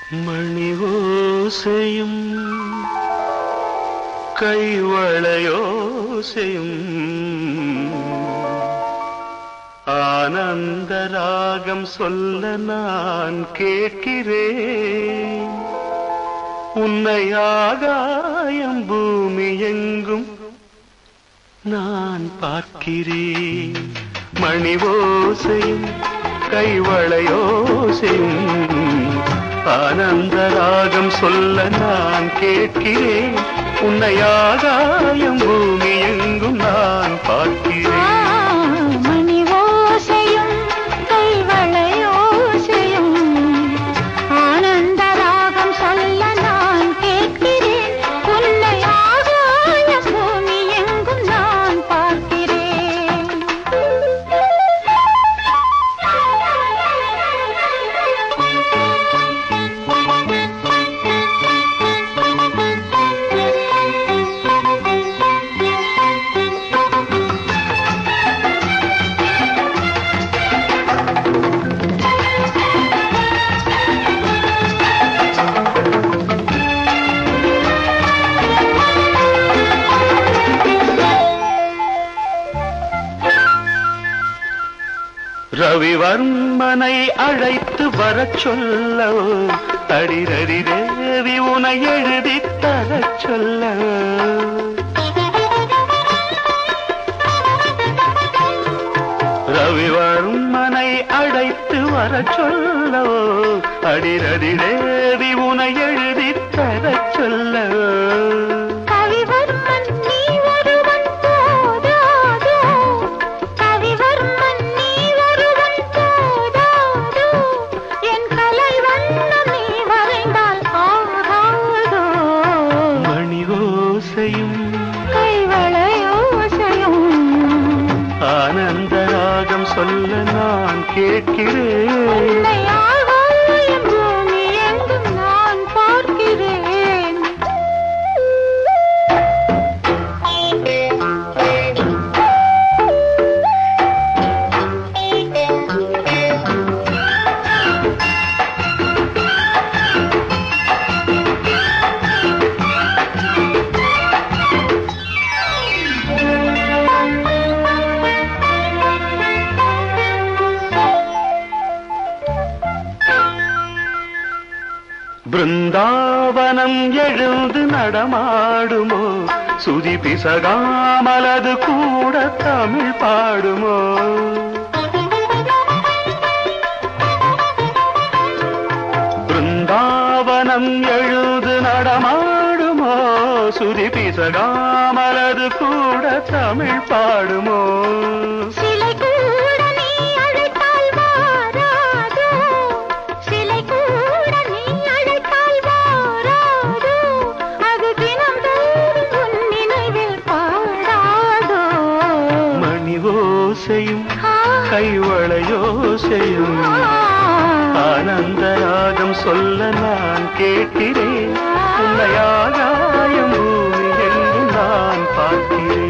மணி ஓசையும் கைவளையோசையும் ஆனந்த ராகம் சொல்ல நான் கேட்கிறேன் உன்னை ஆகாயம் பூமி எங்கும் நான் பார்க்கிறேன் மணி ஓசையும் கைவளையோசையும் ஆனந்த ராகம் சொல்ல நான் கேட்கிறேன் உன்னை ஆகாயம் பூமி எங்கும் நான் பார்க்கிறேன் மணி ஓசையும் கைவளையோசையும் ஆனந்த ராகம் சொல்ல நான் கேட்கிறேன் உன்னை ஆகாயம் பூமி எங்கும் நான் பார்க்கிறேன் ரவிவர்மனை அழைத்து வரச் சொல்லவோ அடிரடி தேவி உனை எழுதி தரச் சொல்லவோ ரவிவர்மனை அழைத்து வரச் சொல்லவோ அடிரடி தேவி உனை எழுதி தரச் சொல்லவோ கவிவர்மன் நீ ஒருவன் போதாதோ கவிவர்மன் நீ ஒருவன் போதாதோ என் கலை வண்ணம் நீ வரைந்தால் ஆகாதோ மணி ஓசையும் கைவளையோசையும் ஆனந்த ராகம் சொல்ல நான் கேட்கிறேன் உன்னை ஆகாயம் பூமி எங்கும் நான் பார்க்கிறேன் பிருந்தாவனம் எழுந்து நடமாடுமோ சுதி பிசகாமலது கூட தமிழ் பாடுமோ பிருந்தாவனம் எழுது நடமாடுமோ சுதி பிசகாமலது கூட தமிழ் பாடுமோ சிலை கூட நீ அழைத்தால் மாறாதோ சிலை கூட நீ அழைத்தால் மாறாதோ அது தினம் தோறும் உன் நினைவில் பாடாதோ மணி ஓசையும் ஆ, கைவளையோசையும் ஆ, ஆனந்த ராகம் சொல்ல நான் கேட்கிறேன் உன்னை ஆகாயம் பூமி எங்கும் நான் பார்க்கிறேன்